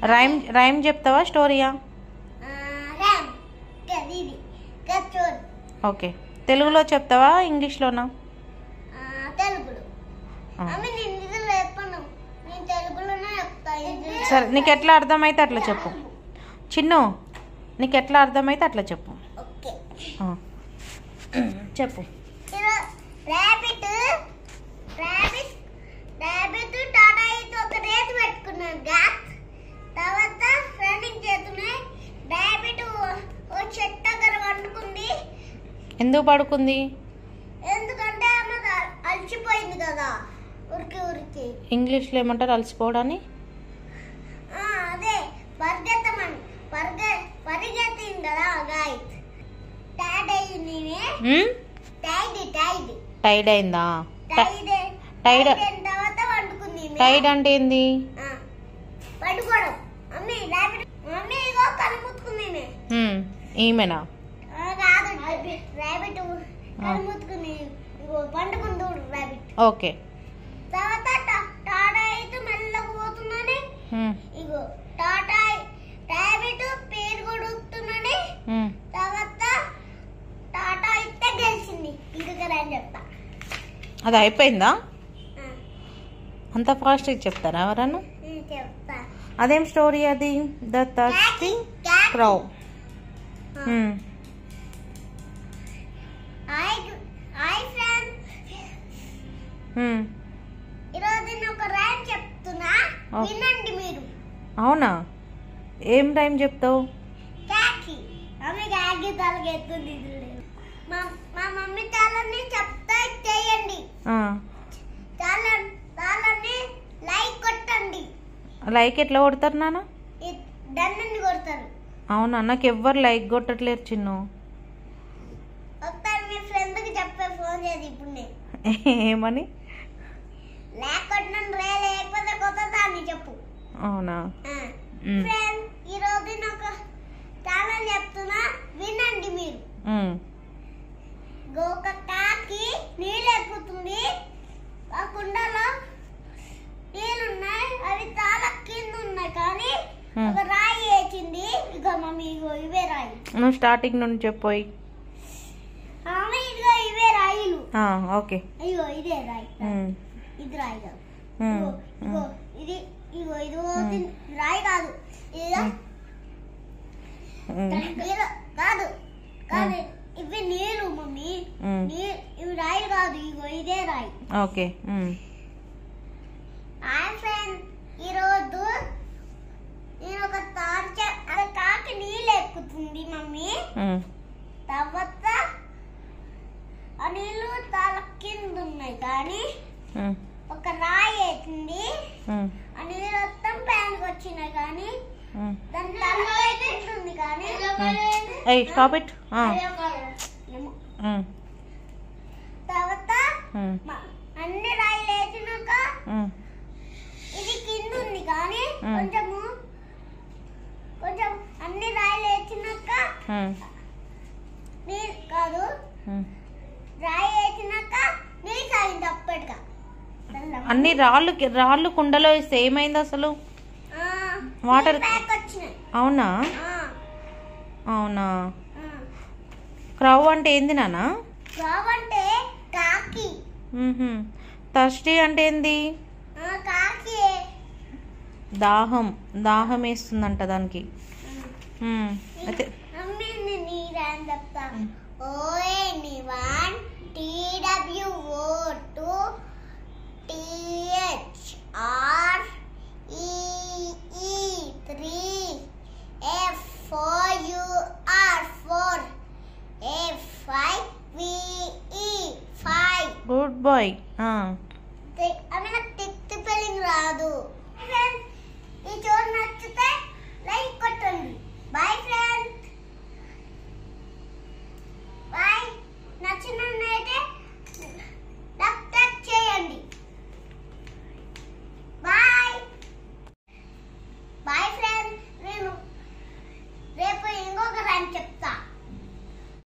Rhyme rhyme చెప్తావా స్టోరీయా RAM గది ఇది గచ్చోన్ ఓకే తెలుగులో చెప్తావా ఇంగ్లీష్లోనా తెలుగులో ఆ. ఆమె నేను ఇంగ్లీష్లో చెప్పను నేను తెలుగులోనే చెప్తా ఇంగ్లీష్ సరే నీకు ఎట్లా అర్థమైతే అట్లా చెప్పు చిన్ను నీకు ఎట్లా అర్థమైతే అట్లా చెప్పు ఓకే ఆ. చెప్పు ర్యాబిట్ ర్యాబిట్ ర్యాబిట్ టాటా అయితే ఒక రేట్ పెట్టుకున్నాడు గ్యాప్ తర్వాత రన్నింగ్ చేస్తున్నాయి ర్యాబిట్ ఓ చెట్టు దగ్గర వండుకుంది ఎందుకు పడుకుంది ఎందుకంటే ఆమె అ- అలసిపోయింది కదా ఉరికి ఉరికి ఇంగ్లీష్లో ఏమంటారు అలసిపోవడాన్ని ఆ, అదే పరిగెత్తమని పరిగె పరిగెత్తింది కదా గాయ టైడ్ అయ్యింది ఉమ్? టైడ్ టైడ్ టైడ్ అయిందా టై- టైడ్ టైడ్ అయిన తర్వాత వండుకుంది ఈమె. టైడ్ అంటే ఏంది ఆ, పడుకోవడం మమ్మీ ర్యాబిట్ మమ్మీ ఇగో కళ్ళు ముట్టుకుంది ఈమె. ఉమ్, ఈమెనా ఆ, కాదు ర్యాబిట్ కళ్ళు ముట్టుకుంది ఇగో పండుకుంది ర్యాబిట్ ఓకే తర్వాత టా- టాటా అయితే మెల్లగా పోతుందని ఉమ్, ఇగో టాటా ర్యాబిట్ పేరు కొడుతుందని ఉమ్. తర్వాత టాటా అయితే గెలిచింది ఇంకొక అని చెప్తా అది అయిపోయిందా ఆ, అంత ఫాస్ట్గా చెప్తారా ఎవరన్నా నేను చెప్తా అదేం స్టోరీ అది the thirsty cat crow hi hi friend ఈరోజు నేను ఒక రైమ్ చెప్తున్నా ఓకే. వినండి మీరు అవునా ఏం టైం చెప్తావు కాకి మమ్మీ కాకి తలకెత్తుంది మా మా మమ్మీ ఛానల్ని చెప్తా చేయండి ఆ, ఛానల్ ఛానల్ని లైక్ కొట్టండి లైక్ ఎట్లా కొడతారు నాన్న దండని కొడతారు అవునా నాకు ఎవ్వరు లైక్ కొట్టట్లేరు చిన్ను ఒకసారి మీ ఫ్రెండ్కి చెప్పే ఫోన్ చేసి ఇప్పుడు నేను ఏమని లేకుండా రే లేకపోతే కొత్త అని చెప్పు అవునా ఆ. మ్. ఫ్రెండ్ ఈ రోజు నేను ఒక ఛానల్ చెప్తున్నా వినండి మీరు ఉమ్, ఒక కాకి నీళ్ళు ఎక్కుతుంది ఆ కుండలో నీళ్ళు ఉన్నాయి అవి చాలా కింద ఉన్నాయి కానీ మ్. ఒక రాయి వేసింది ఇక మమ్మీ ఇగో ఇవే రాయి నువ్వు స్టార్టింగ్ నుండి చెప్పోయి ఆమె ఇదిగో ఇవే రాయిలు ఆ, ఓకే ఇగో ఇదే రాయి ఉమ్, ఇది రాయి కాదు ఉమ్, ఇగో ఇగో ఇది ఇగో ఇది పోతుంది. రాయి కాదు ఇదిగో ఉమ్, ఇదిగో కాదు కాదు ఇవి నీళ్ళు మమ్మీ ఉమ్, నీ- ఇవి రాయి కాదు ఇగో ఇదే రాయి ఓకే ఉమ్, హాయ్ ఫ్రెండ్ ఈరోజు నేను ఒక తార్చ అది కాకి నీళ్ళు ఎక్కుతుంది మమ్మీ ఉమ్, తర్వాత ఆ నీళ్ళు తల కింద ఉన్నాయి కానీ ఉమ్, ఒక రాయి వేసింది ఉమ్, ఆ నీళ్ళు మొత్తం ప్యాన్కి వచ్చినాయి కానీ ఉమ్. దాని తల కింద ఉంది కానీ ఏయ్ స్టాప్ ఇట్ ఏమో. తర్వాత మ- అన్ని రాయిలు వేసినాక ఇది కింద ఉంది కానీ మ్. కొంచెము కొంచెం అన్ని రాయిలు వేసినాక నీళ్ళు కాదు రాయి వేసినాక నీళ్ళు సాగింది అప్పటిగా అన్ని రాళ్ళు రాళ్ళు కుండలో వేస్తే ఏమైంది అసలు వాటర్- ప్యాక్ వచ్చినాయి అవునా ఆ, అవునా ఆ. క్రౌ అంటే ఏంది నాన్న కావంటే కాకి థర్స్టీ అంటే ఏంది ఆ, కాకి దాహం దాహం వేస్తుందంట దానికి మ్మ్. అయితే మమ్మీ నీరని చెప్తా O N E one T W O two T H R E E three F four U R four F five V E five good boy అవి నాకు తిక్తి స్పెల్లింగ్ రాదు ఫ్రెండ్స్ ఈ చోటు నచ్చితే లైక్ కొట్టండి బాయ్